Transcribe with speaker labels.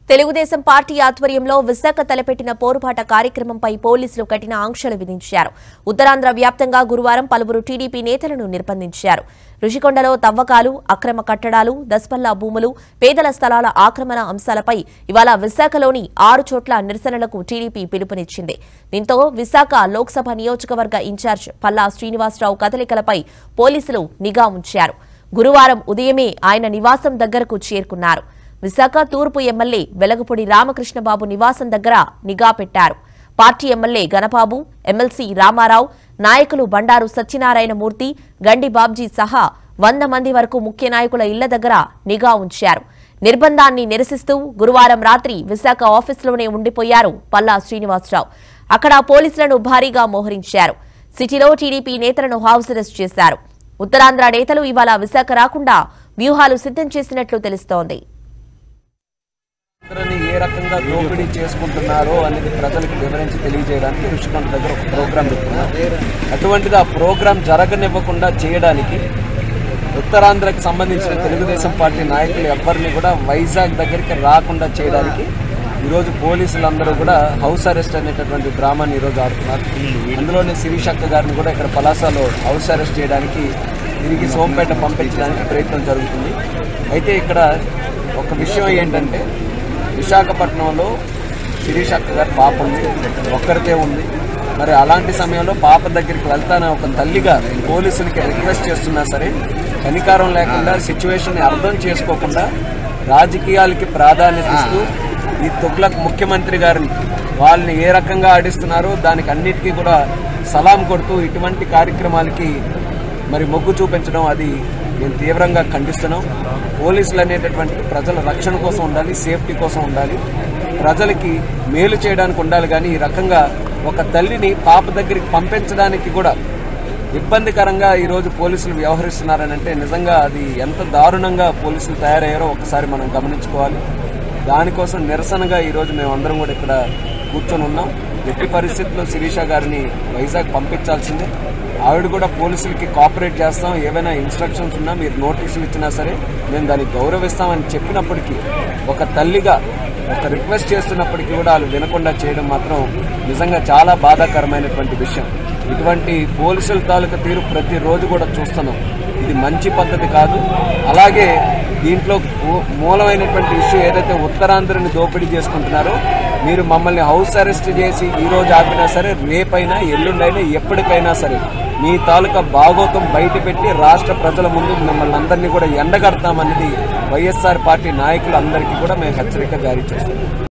Speaker 1: Telugu Desam party ఆధ్వర్యంలో విశాఖ తలపెట్టిన పోరుబాట కార్యక్రమంపై పోలీసులు కఠిన ఆంక్షలు విధించారు ఉత్తరాంధ్ర వ్యాప్తంగా గురువారం పలువురు టీడీపీ నేతలను నిర్బంధించారు రుషికొండలో తవ్వకాలు అక్రమ కట్టడాలు దస్పల్లా భూములు పేదల స్థలాల ఆక్రమణ అంశాలపై ఇవాళ విశాఖలోని ఆరు చోట్ల నిరసనలకు టీడీపీ పిలుపునిచ్చింది దీంతో విశాఖ లోక్సభ నియోజకవర్గ ఇన్ఛార్జ్ పల్లా శ్రీనివాసరావు కదలికలపై పోలీసులు నిఘా ఉంచారు గురువారం ఉదయమే ఆయన నివాసం దగ్గరకు చేరుకున్నారు విశాఖ తూర్పు ఎమ్మెల్యే వెలగపూడి రామకృష్ణబాబు నివాసం దగ్గర నిఘా పెట్టారు party MLA Ganababu MLC Ramarao నాయకులు బండారు సత్యనారాయణమూర్తి గండి బాబ్జీ సహా వంద మంది వరకు ముఖ్య నాయకుల ఇళ్ల దగ్గర నిఘా ఉంచారు నిర్బంధాన్ని నిరసిస్తూ గురువారం రాత్రి విశాఖ ఆఫీసులోనే ఉండిపోయారు పల్లా శ్రీనివాసరావు అక్కడ పోలీసులను భారీగా మోహరించారు సిటీలో టీడీపీ నేతలను హౌస్ అరెస్ట్ చేశారు ఉత్తరాంధ్ర నేతలు ఇవాళ విశాఖ రాకుండా వ్యూహాలు సిద్ధం చేసినట్లు తెలుస్తోంది
Speaker 2: అందరినీ ఏ రకంగా దోపిడీ చేసుకుంటున్నారో అనేది ప్రజలకు వివరించి తెలియజేయడానికి ఋషికొండ దగ్గర ఒక ప్రోగ్రాం పెట్టుకున్నారు అటువంటిది ఆ ప్రోగ్రాం జరగనివ్వకుండా చేయడానికి ఉత్తరాంధ్రకు సంబంధించిన తెలుగుదేశం పార్టీ నాయకులు ఎవరిని కూడా వైజాగ్ దగ్గరికి రాకుండా చేయడానికి ఈరోజు పోలీసులందరూ కూడా హౌస్ అరెస్ట్ అనేటటువంటి డ్రామాని ఈరోజు ఆడుతున్నారు అందులోనే శిరీషక్క గారిని కూడా ఇక్కడ పలాసలో హౌస్ అరెస్ట్ చేయడానికి తిరిగి సోంపేట పంపించడానికి ప్రయత్నం జరుగుతుంది అయితే ఇక్కడ ఒక విషయం ఏంటంటే విశాఖపట్నంలో శిరీష్ అక్క గారి పాప ఉంది ఒక్కరితే ఉంది మరి అలాంటి సమయంలో పాప దగ్గరికి వెళ్తానని ఒక తల్లిగా పోలీసులకి రిక్వెస్ట్ చేస్తున్నా సరే కనికారం లేకుండా సిచ్యువేషన్ అర్థం చేసుకోకుండా రాజకీయాలకి ప్రాధాన్యత ఇస్తూ ఈ తుగ్లక్ ముఖ్యమంత్రి గారిని వాళ్ళని ఏ రకంగా ఆడిస్తున్నారో దానికి అన్నిటికీ కూడా సలాం కొడుతూ ఇటువంటి కార్యక్రమాలకి మరి మొగ్గు చూపించడం అది మేము తీవ్రంగా ఖండిస్తున్నాం పోలీసులు అనేటటువంటిది ప్రజల రక్షణ కోసం ఉండాలి సేఫ్టీ కోసం ఉండాలి ప్రజలకి మేలు చేయడానికి ఉండాలి కానీ ఈ రకంగా ఒక తల్లిని పాప దగ్గరికి పంపించడానికి కూడా ఇబ్బందికరంగా ఈరోజు పోలీసులు వ్యవహరిస్తున్నారని అంటే నిజంగా అది ఎంత దారుణంగా పోలీసులు తయారయ్యారో ఒకసారి మనం గమనించుకోవాలి దానికోసం నిరసనగా ఈరోజు మేమందరం కూడా ఇక్కడ కూర్చొని ఉన్నాం ఎట్టి పరిస్థితుల్లో శిరీష గారిని వైజాగ్ పంపించాల్సిందే ఆవిడ కూడా పోలీసులకి కోఆపరేట్ చేస్తాం ఏవైనా ఇన్స్ట్రక్షన్స్ ఉన్నా మీరు నోటీసులు ఇచ్చినా సరే మేము దాన్ని గౌరవిస్తామని చెప్పినప్పటికీ ఒక తల్లిగా ఒక రిక్వెస్ట్ చేస్తున్నప్పటికీ కూడా వాళ్ళు వినకుండా చేయడం మాత్రం నిజంగా చాలా బాధాకరమైనటువంటి విషయం ఇటువంటి పోలీసుల తాలూకా తీరు ప్రతిరోజు కూడా చూస్తున్నాం ఇది మంచి పద్ధతి కాదు అలాగే దీంట్లో మూ- మూలమైనటువంటి ఇష్యూ ఏదైతే ఉత్తరాంధ్రని దోపిడీ చేసుకుంటున్నారో మీరు మమ్మల్ని హౌస్ అరెస్ట్ చేసి ఈ రోజు ఆపినా సరే రేపైనా ఎల్లుండైనా ఎప్పటికైనా సరే మీ తాలూకా భాగోతం బయట పెట్టి రాష్ట్ర ప్రజల ముందు మిమ్మల్ని అందరినీ కూడా ఎండగడతామన్నది వైఎస్ఆర్ పార్టీ నాయకులందరికీ కూడా మేము హెచ్చరిక జారీ చేస్తున్నాం